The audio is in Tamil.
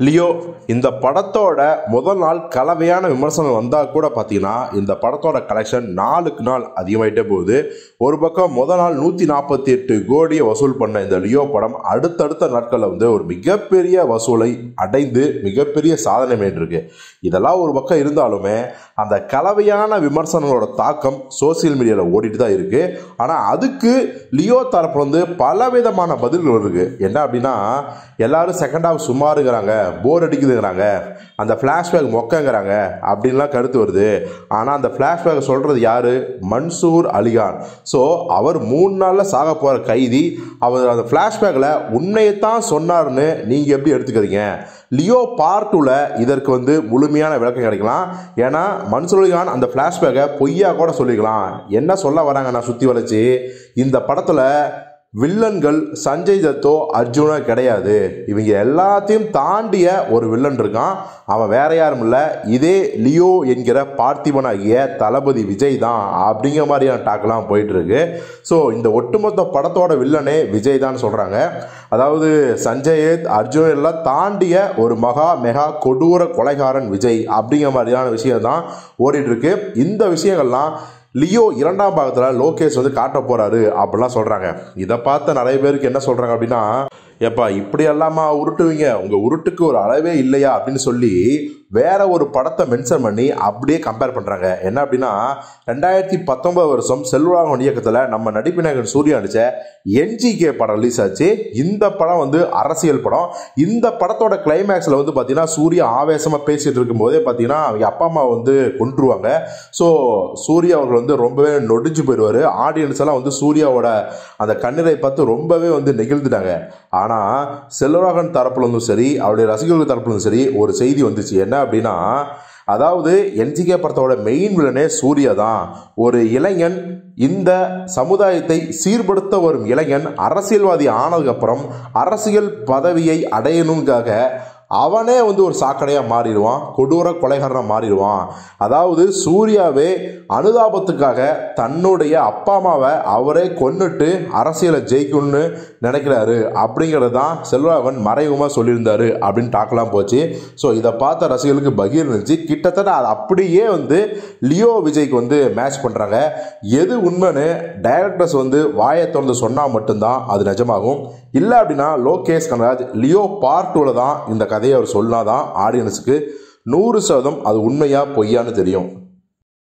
லியோ இந்த படத்தோட முதல் நாள் கலவையான விமர்சனம் வந்தால் கூட பார்த்தீங்கன்னா இந்த படத்தோட கலெக்ஷன் நாளுக்கு நாள் அதிகமாயிட்டே போகுது ஒரு பக்கம் முதல் நாள் நூற்றி நாற்பத்தி எட்டு கோடியை வசூல் பண்ண இந்த லியோ படம் அடுத்தடுத்த நாட்களில் வந்து ஒரு மிகப்பெரிய வசூலை அடைந்து மிகப்பெரிய சாதனை பண்ணிட்டு இதெல்லாம் ஒரு பக்கம் இருந்தாலுமே அந்த கலவையான விமர்சனங்களோட தாக்கம் சோசியல் மீடியாவில் ஓடிட்டு தான் இருக்கு ஆனால் அதுக்கு லியோ தரப்புல வந்து பலவிதமான பதில்கள் இருக்கு என்ன அப்படின்னா எல்லாரும் செகண்ட் ஹாஃப் சுமாருங்கிறாங்க போர் அடிக்குதுங்கிறாங்க அந்த ஃப்ளாஷ்பேக் மொக்கங்கிறாங்க அப்படின்லாம் கருத்து வருது ஆனால் அந்த ஃப்ளாஷ்பேக் சொல்கிறது யாரு மன்சூர் அலிகான் ஸோ அவர் மூணு நாளில் சாக போகிற கைதி அவர் அந்த ஃப்ளாஷ்பேக்கில் உண்மையைத்தான் சொன்னார்னு நீங்கள் எப்படி எடுத்துக்கிறீங்க லியோ பார்ட் டூவில் இதற்கு வந்து முழுமையான விளக்கம் கிடைக்கலாம் ஏன்னா மன்சூர் அலிகான் அந்த ஃப்ளாஷ்பேக்கை பொய்யா கூட சொல்லிக்கலாம் என்ன சொல்ல வராங்க நான் சுற்றி வளைச்சி இந்த படத்தில் வில்லன்கள் சஞ்சய் தத்தோ அர்ஜுனா கிடையாது இவங்க எல்லாத்தையும் தாண்டிய ஒரு வில்லன் இருக்கான் அவன் வேற யாரும் இல்லை இதே லியோ என்கிற பார்த்திபனாகிய தளபதி விஜய் தான் அப்படிங்கிற மாதிரியான டாக்லாம் போயிட்டு இருக்கு ஸோ இந்த ஒட்டுமொத்த படத்தோட வில்லனே விஜய் தான் சொல்கிறாங்க அதாவது சஞ்சய் அர்ஜுன் எல்லாம் தாண்டிய ஒரு மகா மெகா கொடூர கொலைகாரன் விஜய் அப்படிங்கிற மாதிரியான விஷயம் தான் ஓடிட்டு இருக்கு இந்த விஷயங்கள்லாம் லியோ இரண்டாம் பாகத்தில் லோகேஷ் வந்து காட்ட போறாரு அப்படிலாம் சொல்றாங்க இதை பார்த்த நிறைய பேருக்கு என்ன சொல்றாங்க அப்படின்னா ஏப்பா இப்படி எல்லாமா உருட்டுவீங்க உங்க உருட்டுக்கு ஒரு அளவே இல்லையா அப்படின்னு சொல்லி வேற ஒரு படத்தை மென்ஷன் பண்ணி அப்படியே கம்பேர் பண்றாங்க என்ன அப்படின்னா ரெண்டாயிரத்தி பத்தொன்பது வருஷம் செல்வராகவன் இயக்கத்தில் நம்ம நடிப்பினகன் சூர்யா நடிச்ச என்ஜிகே படம் ரிலீஸ் ஆச்சு இந்த படம் வந்து அரசியல் படம் இந்த படத்தோட கிளைமேக்ஸில் வந்து பார்த்தீங்கன்னா சூர்யா ஆவேசமாக பேசிட்டு இருக்கும்போதே பார்த்தீங்கன்னா அவங்க அப்பா அம்மா வந்து கொன்றுவாங்க ஸோ சூர்யா அவர்கள் வந்து ரொம்பவே நொடிஞ்சு போயிடுவார் ஆடியன்ஸ் எல்லாம் வந்து சூர்யாவோட அந்த கண்ணீரை பார்த்து ரொம்பவே வந்து நெகிழ்ந்துட்டாங்க ஆனால் செல்வராகவன் தரப்புல இருந்தும் சரி அவருடைய ரசிகர்கள் தரப்புல இருந்தும் சரி ஒரு செய்தி வந்துச்சு என்ன அப்படின்னா அதாவது என்ஜிகே படத்தோட மெயின் வில்லனே சூர்யா தான் ஒரு இளைஞன் இந்த சமுதாயத்தை சீர்படுத்த வரும் இளைஞன் அரசியல்வாதி ஆனதுக்கப்புறம் அரசியல் பதவியை அடையணுங்காக அவனே வந்து ஒரு சாக்கடையாக மாறிடுவான் கொடூர கொலைகாரனாக மாறிடுவான் அதாவது சூர்யாவே அனுதாபத்துக்காக தன்னுடைய அப்பா அம்மாவை அவரே கொன்னுட்டு அரசியலை ஜெயிக்கணும்னு நினைக்கிறாரு அப்படிங்கிறது தான் செல்வராகவன் மறைமுகமாக சொல்லியிருந்தாரு அப்படின்னு டாக்கலாம் போச்சு ஸோ இதை பார்த்த ரசிகர்களுக்கு பகீர் இருந்துச்சு கிட்டத்தட்ட அது அப்படியே வந்து லியோ விஜய்க்கு வந்து மேட்ச் பண்ணுறாங்க எது உண்மைன்னு டைரக்டர்ஸ் வந்து வாயை திறந்து சொன்னால் மட்டும்தான் அது நிஜமாகும் இல்லை அப்படின்னா லோகேஷ் கனராஜ் லியோ பார்ட் டூவில் தான் இந்த கதையை அவர் சொன்னாதான் ஆடியன்ஸுக்கு நூறு சதவீதம் அது உண்மையா பொய்யான்னு தெரியும்